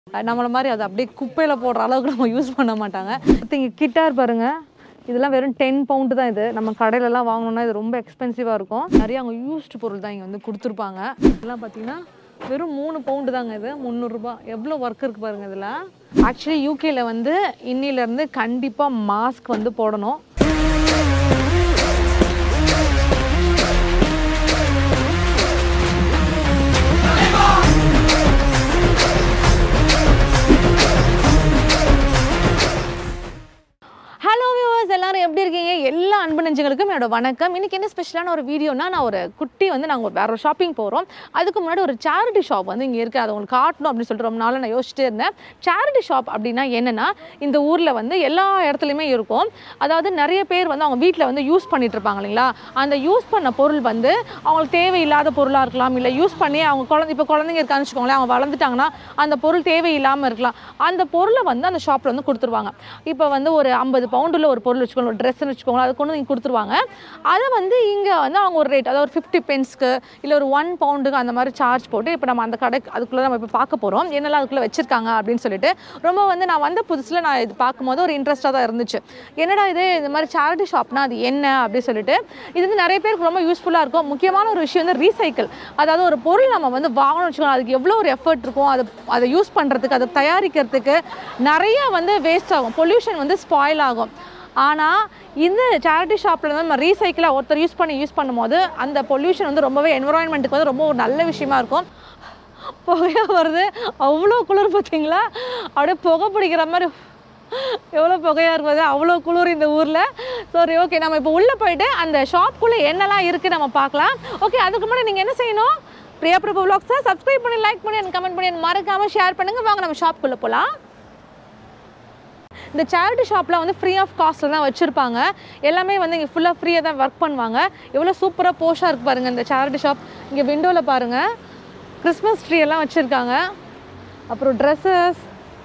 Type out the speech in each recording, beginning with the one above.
நம்மள மாதிரி அதை அப்படியே குப்பையில் போடுற அளவுக்கு நம்ம யூஸ் பண்ண மாட்டாங்க இங்கே கிட்டார் பாருங்க இதெல்லாம் வெறும் டென் பவுண்டு தான் இது நம்ம கடையிலலாம் வாங்கணும்னா இது ரொம்ப எக்ஸ்பென்சிவாக இருக்கும் நிறைய அவங்க யூஸ்டு பொருள் தான் இங்கே வந்து கொடுத்துருப்பாங்க இதெல்லாம் பார்த்தீங்கன்னா வெறும் மூணு பவுண்டு தாங்க இது முந்நூறுரூபா எவ்வளோ ஒர்க் இருக்குது பாருங்க இதில் ஆக்சுவலி யூகேல வந்து இன்னிலேருந்து கண்டிப்பாக மாஸ்க் வந்து போடணும் ஹலோ வியூவர்ஸ் எல்லாரும் எப்படி இருக்கீங்க எல்லா அன்பு நெஞ்சங்களுக்கும் என்னோட வணக்கம் இன்னைக்கு என்ன ஸ்பெஷலான ஒரு வீடியோனா நான் ஒரு குட்டி வந்து நாங்கள் ஒரு வேற ஒரு ஷாப்பிங் போகிறோம் அதுக்கு முன்னாடி ஒரு சேரிட்டி ஷாப் வந்து இங்கே இருக்குது அதை உங்களுக்கு காட்டணும் அப்படின்னு சொல்லிட்டு ரொம்ப நாளாக நான் யோசிச்சிட்டே இருந்தேன் சேரிட்டி ஷாப் அப்படின்னா என்னென்னா இந்த ஊரில் வந்து எல்லா இடத்துலையுமே இருக்கும் அதாவது நிறைய பேர் வந்து அவங்க வீட்டில் வந்து யூஸ் பண்ணிட்டு இருப்பாங்க இல்லைங்களா அந்த யூஸ் பண்ண பொருள் வந்து அவங்களுக்கு தேவையில்லாத பொருளாக இருக்கலாம் இல்லை யூஸ் பண்ணி அவங்க குழந்தை இப்போ குழந்தைங்க இருக்கான்னு வச்சுக்கோங்களேன் அவங்க வளர்ந்துட்டாங்கன்னா அந்த பொருள் தேவையில்லாமல் இருக்கலாம் அந்த பொருளை வந்து அந்த ஷாப்பில் வந்து கொடுத்துருவாங்க இப்போ வந்து ஒரு ஐம்பது பவுண்டில் ஒரு பொருள் வச்சுக்கோங்க ஒரு ட்ரெஸ்ன்னு வச்சுக்கோங்க அதை கொண்டு வந்து இங்கே கொடுத்துருவாங்க அதை வந்து இங்கே வந்து அவங்க ஒரு ரேட் அதாவது ஒரு ஃபிஃப்டி பென்ஸ்க்கு இல்லை ஒரு ஒன் பவுண்டுக்கு அந்த மாதிரி சார்ஜ் போட்டு இப்போ நம்ம அந்த கடை அதுக்குள்ளே நம்ம இப்போ பார்க்க போகிறோம் என்னெல்லாம் அதுக்குள்ளே வச்சுருக்காங்க அப்படின்னு சொல்லிட்டு ரொம்ப வந்து நான் வந்த புதுசில் நான் இது பார்க்கும்போது ஒரு இன்ட்ரெஸ்ட்டாக தான் இருந்துச்சு என்னடா இது இந்த மாதிரி சேரிட்டி ஷாப்னா அது என்ன அப்படின்னு சொல்லிட்டு இது வந்து நிறைய பேருக்கு ரொம்ப யூஸ்ஃபுல்லாக இருக்கும் முக்கியமான ஒரு விஷயம் வந்து ரீசைக்கிள் அதாவது ஒரு பொருள் நம்ம வந்து வாங்கணும்னு வச்சுக்கோங்க அதுக்கு எவ்வளோ ஒரு எஃபர்ட் இருக்கும் அதை அதை யூஸ் பண்ணுறதுக்கு அதை தயாரிக்கிறதுக்கு நிறைய வந்து வேஸ்ட் ஆகும் பொல்யூஷன் வந்து ஸ்பாயில் ஆகும் ஆனால் இந்த சேரிட்டி ஷாப்பில் வந்து நம்ம ரீசைக்கிளாக ஒருத்தர் யூஸ் பண்ணி யூஸ் பண்ணும்போது அந்த பொல்யூஷன் வந்து ரொம்பவே என்வரான்மெண்ட்டுக்கு வந்து ரொம்ப ஒரு நல்ல விஷயமா இருக்கும் புகையாக வருது அவ்வளோ குளிர் பார்த்தீங்களா அப்படியே புகை பிடிக்கிற மாதிரி எவ்வளோ புகையாக இருக்குது அவ்வளோ குளிர் இந்த ஊரில் சரி ஓகே நம்ம இப்போ உள்ளே போயிட்டு அந்த ஷாப்புக்குள்ளே என்னெல்லாம் இருக்குது நம்ம பார்க்கலாம் ஓகே அதுக்கு முன்னாடி நீங்கள் என்ன செய்யணும் பிரியா பிரபு vlogs-அ சப்ஸ்கிரைப் பண்ணி லைக் பண்ணி எனக்கு கமெண்ட் பண்ணி எனக்கு மறக்காமல் ஷேர் பண்ணுங்கள் வாங்க நம்ம ஷாப்புக்குள்ளே போகலாம் இந்த சேரிட்டி ஷாப்லாம் வந்து ஃப்ரீ ஆஃப் காஸ்ட்டில் தான் வச்சுருப்பாங்க எல்லாமே வந்து இங்கே ஃபுல்லாக ஃப்ரீயாக தான் ஒர்க் பண்ணுவாங்க எவ்வளோ சூப்பராக போஷாக இருக்கு பாருங்கள் இந்த சேரிட்டி ஷாப் இங்கே விண்டோவில் பாருங்கள் கிறிஸ்மஸ் ட்ரீ எல்லாம் வச்சுருக்காங்க அப்புறம் ட்ரெஸ்ஸஸ்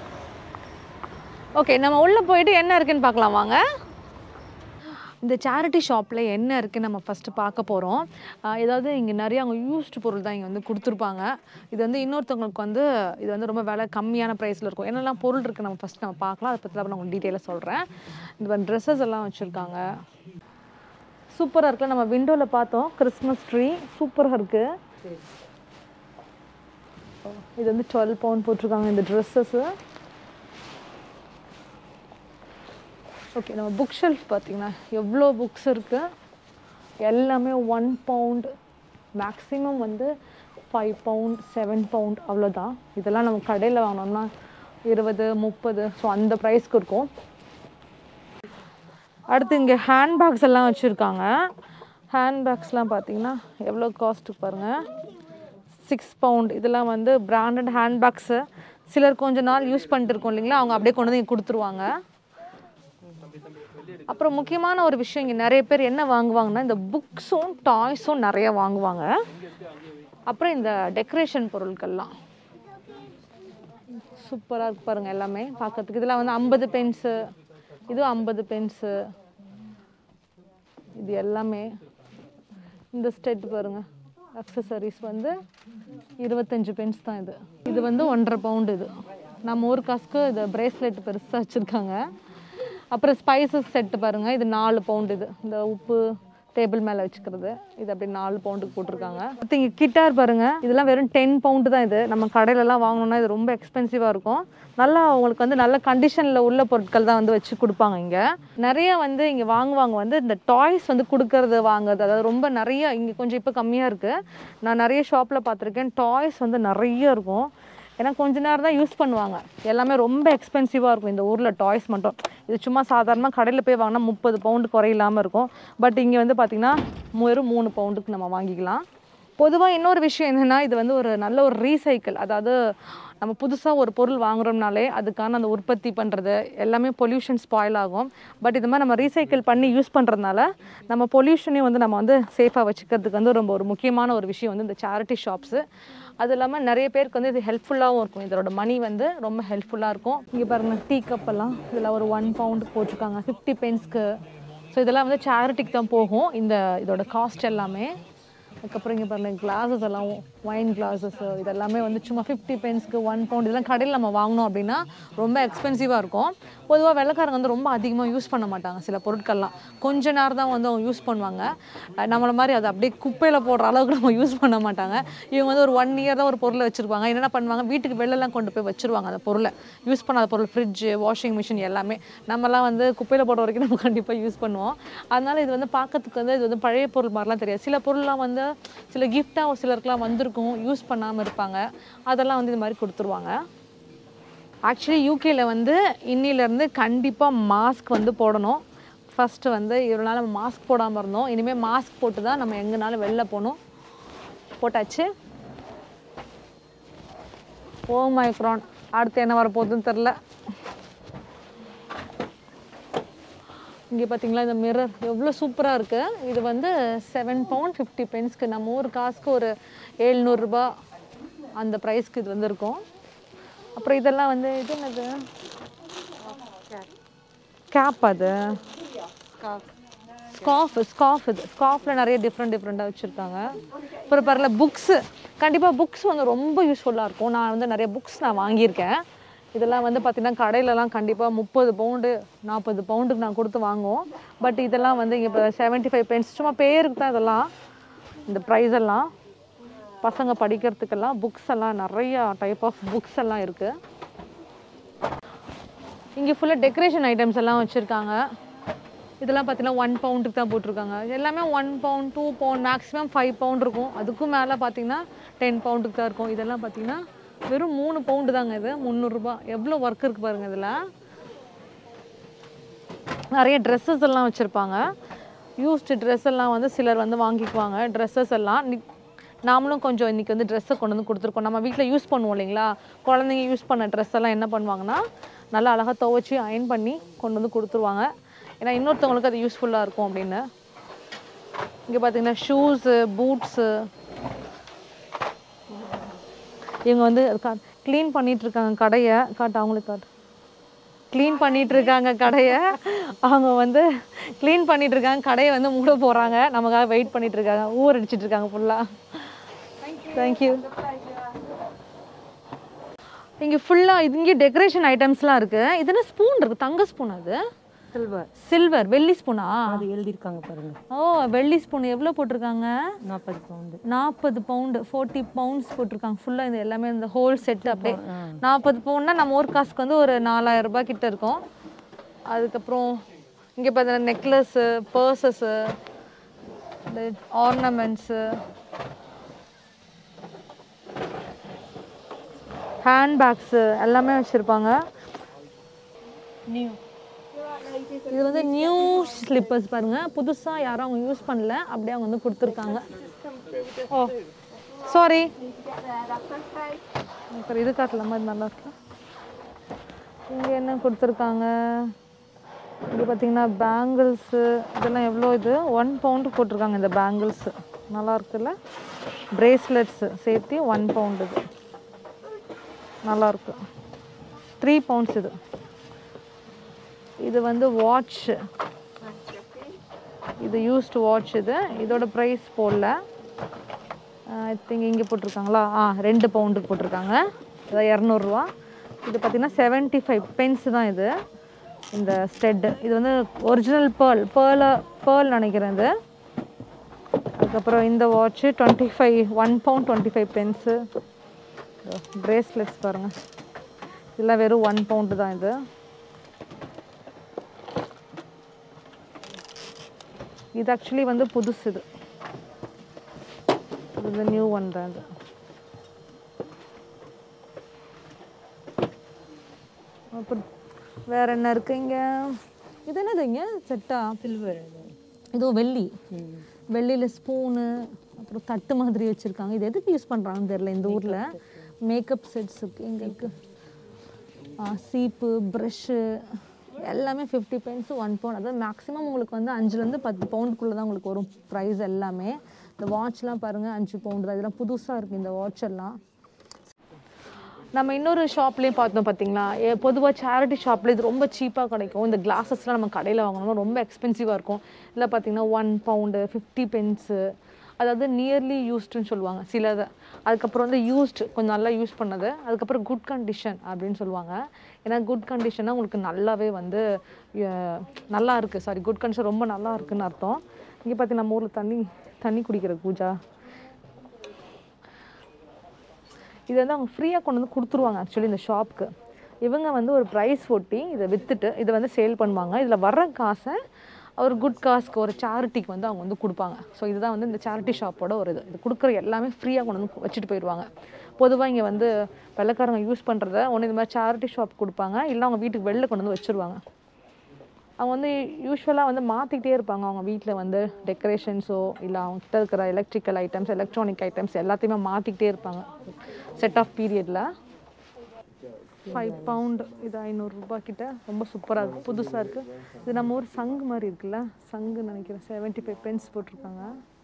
ஓகே நம்ம உள்ளே போயிட்டு என்ன இருக்குன்னு பார்க்கலாம் வாங்க இந்த சேரிட்டி ஷாப்பில் என்ன இருக்குன்னு நம்ம ஃபஸ்ட்டு பார்க்க போகிறோம் ஏதாவது இங்கே நிறைய அவங்க யூஸ்டு பொருள் தான் இங்கே வந்து கொடுத்துருப்பாங்க இது வந்து இன்னொருத்தவங்களுக்கு வந்து இது வந்து ரொம்ப விலை கம்மியான ப்ரைஸில் இருக்கும் என்னெல்லாம் பொருள் இருக்குது நம்ம ஃபஸ்ட் நம்ம பார்க்கலாம் அதை பற்றி நான் உங்களுக்கு டீட்டெயிலாக சொல்கிறேன் இந்த மாதிரி ட்ரெஸ்ஸஸ் எல்லாம் வச்சுருக்காங்க சூப்பராக இருக்குல்ல நம்ம விண்டோவில் பார்த்தோம் கிறிஸ்மஸ் ட்ரீ சூப்பராக இருக்குது இது வந்து டுவெல் பவுண்ட் போட்டிருக்காங்க இந்த ட்ரெஸ்ஸஸ்ஸு ஓகே நம்ம புக் ஷெல்ஃப் பார்த்தீங்கன்னா எவ்வளோ புக்ஸ் இருக்குது எல்லாமே ஒன் பவுண்ட் மேக்ஸிமம் வந்து ஃபைவ் பவுண்ட் செவன் பவுண்ட் அவ்வளோதான் இதெல்லாம் நம்ம கடையில் வாங்கினோம்னா இருபது முப்பது ஸோ அந்த ப்ரைஸ்க்கு இருக்கும் அடுத்து இங்கே ஹேண்ட்பேக்ஸ் எல்லாம் வச்சுருக்காங்க ஹேண்ட்பேக்ஸ்லாம் பார்த்தீங்கன்னா எவ்வளோ காஸ்ட்டு பாருங்கள் சிக்ஸ் பவுண்ட் இதெல்லாம் வந்து பிராண்டட் ஹேண்ட்பேக்ஸு சிலர் கொஞ்ச நாள் யூஸ் பண்ணிட்டு இருக்கோம் இல்லைங்களா அவங்க அப்படியே கொண்டு வந்து இங்கே கொடுத்துருவாங்க அப்புறம் முக்கியமான ஒரு விஷயம் இங்கே நிறைய பேர் என்ன வாங்குவாங்கன்னா இந்த புக்ஸும் டாய்ஸும் நிறைய வாங்குவாங்க அப்புறம் இந்த டெக்கரேஷன் பொருட்கள்லாம் சூப்பராக இருக்கு பாருங்க எல்லாமே பார்க்கறதுக்கு இதெல்லாம் வந்து ஐம்பது பென்ஸு இதுவும் ஐம்பது பென்ஸு இது எல்லாமே இந்த ஸ்டெட் பாருங்க அக்சசரிஸ் வந்து இருபத்தஞ்சு பென்ஸ் தான் இது இது வந்து ஒன்றரை பவுண்டு இது நம்ம ஊர் காசுக்கு இது பிரேஸ்லெட் பெருசாக வச்சுருக்காங்க அப்புறம் ஸ்பைசஸ் செட்டு பாருங்கள் இது நாலு பவுண்டு இது இந்த உப்பு டேபிள் மேலே வச்சுக்கிறது இது அப்படி நாலு பவுண்டுக்கு போட்டிருக்காங்க அடுத்து இங்கே கிட்டார் பாருங்கள் இதெல்லாம் வெறும் டென் பவுண்டு தான் இது நம்ம கடையிலலாம் வாங்கணும்னா இது ரொம்ப எக்ஸ்பென்சிவாக இருக்கும் நல்லா உங்களுக்கு வந்து நல்ல கண்டிஷனில் உள்ள பொருட்கள் தான் வந்து வச்சு கொடுப்பாங்க இங்கே நிறைய வந்து இங்கே வாங்குவாங்க வந்து இந்த டாய்ஸ் வந்து கொடுக்கறது வாங்குறது அதாவது ரொம்ப நிறைய இங்கே கொஞ்சம் இப்போ கம்மியாக இருக்குது நான் நிறைய ஷாப்பில் பார்த்துருக்கேன் டாய்ஸ் வந்து நிறைய இருக்கும் ஏன்னா கொஞ்ச நேரம் தான் யூஸ் பண்ணுவாங்க எல்லாமே ரொம்ப எக்ஸ்பென்சிவாக இருக்கும் இந்த ஊரில் டாய்ஸ் மட்டும் இது சும்மா சாதாரணமாக கடையில் போய் வாங்கினா முப்பது பவுண்டு குறையில்லாமல் இருக்கும் பட் இங்கே வந்து பார்த்திங்கன்னா வெறும் மூணு பவுண்டுக்கு நம்ம வாங்கிக்கலாம் பொதுவாக இன்னொரு விஷயம் என்னென்னா இது வந்து ஒரு நல்ல ஒரு ரீசைக்கிள் அதாவது நம்ம புதுசாக ஒரு பொருள் வாங்குறோம்னாலே அதுக்கான அந்த உற்பத்தி பண்ணுறது எல்லாமே பொல்யூஷன் ஸ்பாயில் ஆகும் பட் இது மாதிரி நம்ம ரீசைக்கிள் பண்ணி யூஸ் பண்ணுறதுனால நம்ம பொல்யூஷனையும் வந்து நம்ம வந்து சேஃபாக வச்சுக்கிறதுக்கு வந்து ரொம்ப ஒரு முக்கியமான ஒரு விஷயம் வந்து இந்த சேரிட்டி ஷாப்ஸு அது இல்லாமல் நிறைய பேருக்கு வந்து இது ஹெல்ப்ஃபுல்லாகவும் இருக்கும் இதோட மணி வந்து ரொம்ப ஹெல்ப்ஃபுல்லாக இருக்கும் இங்கே பாருங்கள் டீ கப் எல்லாம் இதில் ஒரு ஒன் பவுண்டு போட்டிருக்காங்க ஃபிஃப்டி பென்ஸ்க்கு ஸோ இதெல்லாம் வந்து சேரிட்டிக்கு தான் போகும் இந்த இதோட காஸ்ட் எல்லாமே அதுக்கப்புறம் இங்கே பாருங்கள் கிளாஸஸ் எல்லாம் ஒயின் கிளாஸஸ் இதெல்லாமே வந்து சும்மா ஃபிஃப்டி பென்ஸ்க்கு ஒன் பவுண்ட் இதெல்லாம் கடையில் நம்ம வாங்கினோம் அப்படின்னா ரொம்ப எக்ஸ்பென்சிவாக இருக்கும் பொதுவாக வெள்ளைக்காரங்க வந்து ரொம்ப அதிகமாக யூஸ் பண்ண மாட்டாங்க சில பொருட்கள்லாம் கொஞ்ச நேரம் தான் வந்து அவங்க யூஸ் பண்ணுவாங்க அஹ் நம்மள மாதிரி அதை அப்படியே குப்பையில் போடுற அளவுக்கு நம்ம யூஸ் பண்ண மாட்டாங்க இவங்க வந்து ஒரு ஒன் இயர் தான் ஒரு பொருளை வச்சுருப்பாங்க என்னென்ன பண்ணுவாங்க வீட்டுக்கு வெளிலலாம் கொண்டு போய் வச்சுருவாங்க அந்த பொருளை யூஸ் பண்ணாத பொருள் ஃப்ரிட்ஜு வாஷிங் மிஷின் எல்லாமே நம்மலாம் வந்து குப்பையில் போடுற வரைக்கும் நம்ம கண்டிப்பாக யூஸ் பண்ணுவோம் அதனால இது வந்து பார்க்கறதுக்கு வந்து இது வந்து பழைய பொருள் மாதிரிலாம் தெரியாது சில பொருள்லாம் வந்து சில கிஃப்டாக ஒரு சிலருக்குலாம் வந்திருக்கும் யூஸ் பண்ணாமல் இருப்பாங்க அதெல்லாம் வந்து இது மாதிரி கொடுத்துருவாங்க ஆக்சுவலி யூகேல வந்து இன்னிலேருந்து கண்டிப்பாக மாஸ்க் வந்து போடணும் ஃபஸ்ட்டு வந்து இவ்வளோ நாள் நம்ம மாஸ்க் போடாமல் இருந்தோம் இனிமேல் மாஸ்க் போட்டு தான் நம்ம எங்கேனாலும் வெளில போகணும் போட்டாச்சு ஓ மைக்ரான் அடுத்து என்ன வரப்போகுதுன்னு தெரில இங்கே பார்த்தீங்களா இந்த மிரர் எவ்வளோ சூப்பராக இருக்குது இது வந்து செவன் பவுண்ட் ஃபிஃப்டி பென்ஸ்க்கு நம்ம ஊர் காசுக்கு ஒரு ஏழ்நூறுரூபா அந்த ப்ரைஸ்க்கு இது வந்து இருக்கும் அப்புறம் இதெல்லாம் வந்து இது என்னது கேப் அது ஸ்காஃப் ஸ்காஃப் இது ஸ்காஃபில் நிறைய டிஃப்ரெண்ட் டிஃப்ரெண்ட்டாக வச்சுருக்காங்க அப்புறம் பரல புக்ஸு கண்டிப்பாக புக்ஸ் வந்து ரொம்ப யூஸ்ஃபுல்லாக இருக்கும் நான் வந்து நிறைய புக்ஸ் நான் வாங்கியிருக்கேன் இதெல்லாம் வந்து பார்த்திங்கன்னா கடையிலலாம் கண்டிப்பாக முப்பது பவுண்டு நாற்பது பவுண்டுக்கு நான் கொடுத்து வாங்குவோம் பட் இதெல்லாம் வந்து இங்கே இப்போ செவன்ட்டி ஃபைவ் பென்ஸ் சும்மா பேருக்கு தான் இதெல்லாம் இந்த ப்ரைஸ் எல்லாம் பசங்க படிக்கிறதுக்கெல்லாம் புக்ஸ் எல்லாம் நிறையா டைப் ஆஃப் புக்ஸ் எல்லாம் இருக்குது இங்கே ஃபுல்லாக டெக்கரேஷன் ஐட்டம்ஸ் எல்லாம் வச்சுருக்காங்க இதெல்லாம் பார்த்தீங்கன்னா ஒன் பவுண்டுக்கு தான் போட்டிருக்காங்க எல்லாமே one pound two pound maximum five pound இருக்கும் அதுக்கும் மேலே பார்த்தீங்கன்னா டென் பவுண்டுக்கு தான் இருக்கும் இதெல்லாம் பார்த்தீங்கன்னா வெறும் மூணு பவுண்டு தாங்க இது முந்நூறுரூபா எவ்வளோ ஒர்க் இருக்குது பாருங்கள் இதில் நிறைய ட்ரெஸ்ஸஸ் எல்லாம் வச்சுருப்பாங்க யூஸ்டு ட்ரெஸ் எல்லாம் வந்து சிலர் வந்து வாங்கிக்குவாங்க ட்ரெஸ்ஸஸ் எல்லாம் நி- நாமளும் கொஞ்சம் இன்றைக்கி வந்து ட்ரெஸ்ஸை கொண்டு வந்து கொடுத்துருக்கோம் நம்ம வீட்டில் யூஸ் பண்ணுவோம் இல்லைங்களா குழந்தைங்க யூஸ் பண்ண ட்ரெஸ் எல்லாம் என்ன பண்ணுவாங்கன்னா நல்லா அழகாக துவைச்சி அயன் பண்ணி கொண்டு வந்து கொடுத்துருவாங்க ஏன்னா இன்னொருத்தவங்களுக்கு அது யூஸ்ஃபுல்லாக இருக்கும் அப்படின்னு இங்கே பார்த்தீங்கன்னா ஷூஸு பூட்ஸு இவங்க வந்து க்ளீன் பண்ணிட்டு இருக்காங்க கடையை காட்டு அவங்களுக்கு காட்டு க்ளீன் பண்ணிட்டு இருக்காங்க கடையை அவங்க வந்து க்ளீன் பண்ணிட்டு இருக்காங்க கடையை வந்து மூட போகிறாங்க நமக்காக வெயிட் பண்ணிட்டு இருக்காங்க ஊர் அடிச்சிட்டு இருக்காங்க ஃபுல்லாக தேங்க்யூ இங்கே ஃபுல்லாக இங்கே டெக்கரேஷன் ஐட்டம்ஸ்லாம் இருக்குது இது என்ன ஸ்பூன் இருக்குது தங்க ஸ்பூன் அது சில்வர் சில்வர் வெள்ளி ஸ்பூனா அது எழுதியிருக்காங்க பாருங்க ஓ வெள்ளி ஸ்பூன் எவ்வளோ போட்டிருக்காங்க நாற்பது பவுண்டு நாற்பது பவுண்டு ஃபோர்ட்டி பவுண்ட்ஸ் போட்டிருக்காங்க ஃபுல்லாக இந்த எல்லாமே இந்த ஹோல் செட் அப்படியே நாற்பது பவுண்ட்னா நம்ம ஊர் காசுக்கு வந்து ஒரு நாலாயிரம் ரூபாய் கிட்ட இருக்கும் அதுக்கப்புறம் இங்கே பார்த்தீங்கன்னா நெக்லஸ்ஸு பர்சஸ்ஸு இந்த ஆர்னமெண்ட்ஸு ஹேண்ட்பேக்ஸு எல்லாமே வச்சுருப்பாங்க நியூ இது வந்து நியூ ஸ்லிப்பர்ஸ் பாருங்க புதுசாக யாரும் அவங்க யூஸ் பண்ணல அப்படியே அவங்க வந்து கொடுத்துருக்காங்க ஓ சாரி அப்புறம் இது காட்டலாமா இது நல்லா இருக்கு இங்கே என்ன கொடுத்துருக்காங்க இங்கே பார்த்தீங்கன்னா பேங்கிள்ஸு இதெல்லாம் எவ்வளோ இது ஒன் பவுண்டு போட்டிருக்காங்க இந்த பேங்கிள்ஸு நல்லா இருக்குல்ல பிரேஸ்லெட்ஸு சேர்த்து ஒன் பவுண்டு இது நல்லா இருக்கு த்ரீ பவுண்ட்ஸ் இது இது வந்து வாட்ச் இது யூஸ்டு வாட்ச் இது இதோட ப்ரைஸ் போடல ஐ திங்க் இங்கே போட்டிருக்காங்களா ஆ ரெண்டு பவுண்டுக்கு போட்டிருக்காங்க அதாவது இரநூறுவா இது பார்த்தீங்கன்னா செவன்ட்டி ஃபைவ் பென்ஸ் தான் இது இந்த ஸ்டெட்டு இது வந்து ஒரிஜினல் பேர்ல் பேர்ல பேர்ல் நினைக்கிறேன் இது அதுக்கப்புறம் இந்த watch twenty five one pound twenty five pence bracelets பாருங்கள் இதெல்லாம் வெறும் ஒன் பவுண்டு தான் இது இது ஆக்சுவலி வந்து புதுசு இது இது நியூ ஒன் தான் இது அப்புறம் வேற என்ன இருக்கு இங்க இது என்னது இங்க செட்டா சில்வர் இதோ வெள்ளி வெள்ளியில் ஸ்பூனு அப்புறம் தட்டு மாதிரி வச்சுருக்காங்க இது எதுக்கு யூஸ் பண்ணுறாங்கன்னு தெரியல இந்த ஊரில் மேக்கப் செட்ஸ் இருக்கு இங்கே இருக்கு ஆ, சீப்பு ப்ரஷ்ஷு எல்லாமே ஃபிஃப்டி பென்ஸ் ஒன் பவுண்ட் அதாவது மேக்ஸிமம் உங்களுக்கு வந்து அஞ்சுலேருந்து பத்து பவுண்டுக்குள்ளே தான் உங்களுக்கு வரும் ப்ரைஸ் எல்லாமே இந்த வாட்ச்லாம் பாருங்கள் அஞ்சு பவுண்டு தான் இதெல்லாம் புதுசாக இருக்குது இந்த வாட்ச் எல்லாம் நம்ம இன்னொரு ஷாப்லேயும் பார்த்தோம் பார்த்தீங்களா பொதுவாக சேரிட்டி ஷாப்பில் இது ரொம்ப சீப்பாக கிடைக்கும் இந்த கிளாஸஸ்லாம் நம்ம கடையில் வாங்கணும்னா ரொம்ப எக்ஸ்பென்சிவாக இருக்கும் இதில் பார்த்தீங்கன்னா ஒன் பவுண்டு ஃபிஃப்டி பென்ஸு அதாவது நியர்லி யூஸ்டுன்னு சொல்லுவாங்க சிலதை அதுக்கப்புறம் வந்து யூஸ்டு கொஞ்சம் நல்லா யூஸ் பண்ணது அதுக்கப்புறம் குட் கண்டிஷன் அப்படின்னு சொல்லுவாங்க ஏன்னா குட் கண்டிஷனாக உங்களுக்கு நல்லாவே வந்து அஹ், நல்லா இருக்குது சாரி குட் கண்டிஷன் ரொம்ப நல்லா இருக்குன்னு அர்த்தம் இங்கே பார்த்தீங்கன்னா நம்ம ஊரில் தண்ணி தண்ணி குடிக்கிற பூஜா இது வந்து அவங்க ஃப்ரீயாக கொண்டு வந்து கொடுத்துருவாங்க ஆக்சுவலி இந்த ஷாப்புக்கு இவங்க வந்து ஒரு ப்ரைஸ் ஒட்டி இதை விற்றுட்டு இதை வந்து சேல் பண்ணுவாங்க இதில் வர்ற காசை ஒரு குட் காஸ்க்கு ஒரு சேரிட்டிக்கு வந்து அவங்க வந்து கொடுப்பாங்க ஸோ இதுதான் வந்து இந்த சேரிட்டி ஷாப்போட ஒரு இது இது கொடுக்குற எல்லாமே ஃப்ரீயாக கொண்டு வந்து வச்சுட்டு போயிடுவாங்க பொதுவாக இங்கே வந்து வெள்ளைக்காரங்க யூஸ் பண்ணுறத ஒன்று இந்த மாதிரி சேரிட்டி ஷாப் கொடுப்பாங்க இல்லை அவங்க வீட்டுக்கு வெளில கொண்டு வந்து வச்சுருவாங்க அவங்க வந்து யூஸ்வலாக வந்து மாற்றிக்கிட்டே இருப்பாங்க அவங்க வீட்டில் வந்து டெக்கரேஷன்ஸோ இல்லை அவங்க கிட்ட இருக்கிற எலக்ட்ரிக்கல் ஐட்டம்ஸ் எலக்ட்ரானிக் ஐட்டம்ஸ் எல்லாத்தையுமே மாற்றிக்கிட்டே இருப்பாங்க செட் ஆஃப் பீரியடில் ஃபைவ் பவுண்ட் இது ஐநூறுரூபா கிட்ட ரொம்ப சூப்பராக இருக்குது புதுசாக இருக்குது இது நம்ம ஊர் சங்கு மாதிரி இருக்குல்ல சங்கு நினைக்கிறேன் செவன்ட்டி ஃபைவ் பென்ஸ் போட்டிருக்காங்க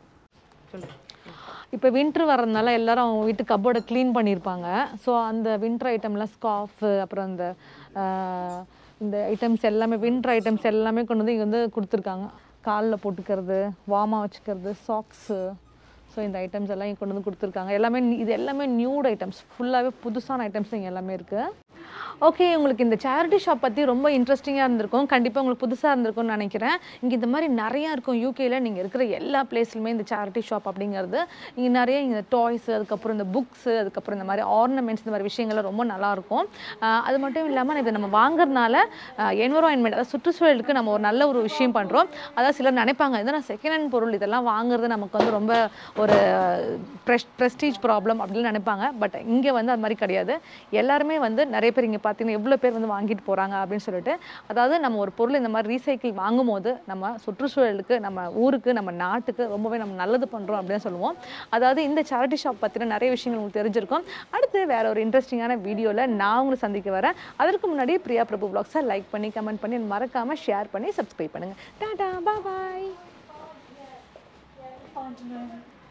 இப்போ வின்ட்ரு வர்றதுனால எல்லாரும் அவங்க வீட்டு கப்போர்டை க்ளீன் பண்ணியிருப்பாங்க ஸோ அந்த வின்டர் ஐட்டம்லாம் ஸ்கார்ஃபு அப்புறம் அந்த ஆஹ், இந்த ஐட்டம்ஸ் எல்லாமே வின்டர் ஐட்டம்ஸ் எல்லாமே கொண்டு வந்து இங்கே வந்து கொடுத்துருக்காங்க காலில் போட்டுக்கிறது வார்மாக வச்சுக்கிறது சாக்ஸு ஸோ இந்த ஐட்டம்ஸ் எல்லாம் இங்க கொண்டு வந்து கொடுத்துருக்காங்க எல்லாமே நி- இது எல்லாமே நியூட் ஐட்டம்ஸ் ஃபுல்லாகவே புதுசான ஐட்டம்ஸ் இங்கே எல்லாமே இருக்குது ஓகே உங்களுக்கு இந்த சேரிட்டி ஷாப் பற்றி ரொம்ப இன்ட்ரெஸ்டிங்காக இருந்திருக்கும் கண்டிப்பாக உங்களுக்கு புதுசாக இருந்திருக்கும்னு நினைக்கிறேன் இங்கே இந்த மாதிரி நிறையா இருக்கும் யூகேல நீங்கள் இருக்கிற எல்லா பிளேஸ்லையுமே இந்த சேரிட்டி ஷாப் அப்படிங்கிறது இங்கே நிறைய இந்த டாய்ஸ் அதுக்கப்புறம் இந்த புக்ஸு அதுக்கப்புறம் இந்த மாதிரி ஆர்னமெண்ட்ஸ் இந்த மாதிரி விஷயங்கள்லாம் ரொம்ப நல்லாயிருக்கும் அது மட்டும் இல்லாமல் இதை நம்ம வாங்குறதுனால என்வரான்மெண்ட் அதாவது சுற்றுச்சூழலுக்கு நம்ம ஒரு நல்ல ஒரு விஷயம் பண்ணுறோம் அதாவது சிலர் நினைப்பாங்க இதெல்லாம் செகண்ட் ஹேண்ட் பொருள் இதெல்லாம் வாங்குறது நமக்கு வந்து ரொம்ப ஒரு ப்ரெஸ் ப்ரெஸ்டீஜ் ப்ராப்ளம் அப்படின்னு நினைப்பாங்க பட் இங்கே வந்து அது மாதிரி கிடையாது எல்லாருமே வந்து நிறைய பேர் இங்கே பார்த்தீங்கன்னா எவ்வளோ பேர் வந்து வாங்கிட்டு போகிறாங்க அப்படின்னு சொல்லிட்டு அதாவது நம்ம ஒரு பொருள் இந்த மாதிரி ரீசைக்கிள் வாங்கும் போது நம்ம சுற்றுச்சூழலுக்கு நம்ம ஊருக்கு நம்ம நாட்டுக்கு ரொம்பவே நம்ம நல்லது பண்ணுறோம் அப்படின்னு சொல்லுவோம் அதாவது இந்த சேரிட்டி ஷாப் பற்றின நிறைய விஷயங்கள் உங்களுக்கு தெரிஞ்சிருக்கும் அடுத்து வேற ஒரு இன்ட்ரெஸ்டிங்கான வீடியோவில் நான் உங்களை சந்திக்க வரேன் அதற்கு முன்னாடி பிரியா பிரபு vlogs-அ லைக் பண்ணி கமெண்ட் பண்ணி மறக்காமல் ஷேர் பண்ணி சப்ஸ்கிரைப் பண்ணுங்கள் டாடா பாய்